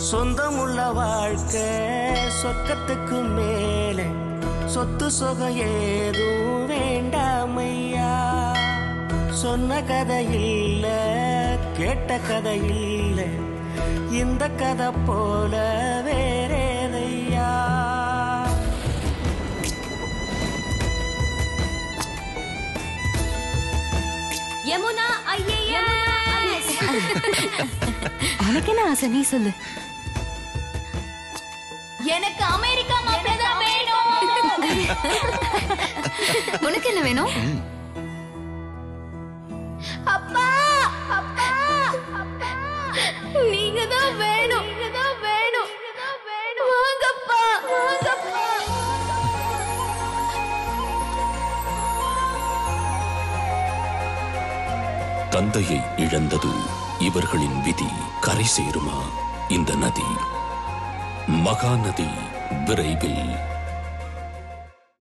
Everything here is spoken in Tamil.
சொந்தமுள்ள வாழ்க்கை சொர்க்கத்துக்கு மேலே சொத்து சொகம் ஏதும் வேண்டாமையா சொன்ன கதை இல்ல கேட்ட கதை இல்ல இந்த கதை போல வேறேதையா யமுனா ஐஏஎஸ் உனக்கு என்ன ஆசை நீ சொல்லு எனக்கு அமெரிக்கா மாப்பிள்ளை தான் வேணும் உனக்கு என்ன வேணும் அப்பா அப்பா அப்பா நீங்க தான் வேணும் நீங்க தான் வேணும் வாங்கப்பா வாங்கப்பா தந்தையை இழந்தது இவர்களின் விதி கரை சேருமா இந்த நதி மகாநதி விரைவில்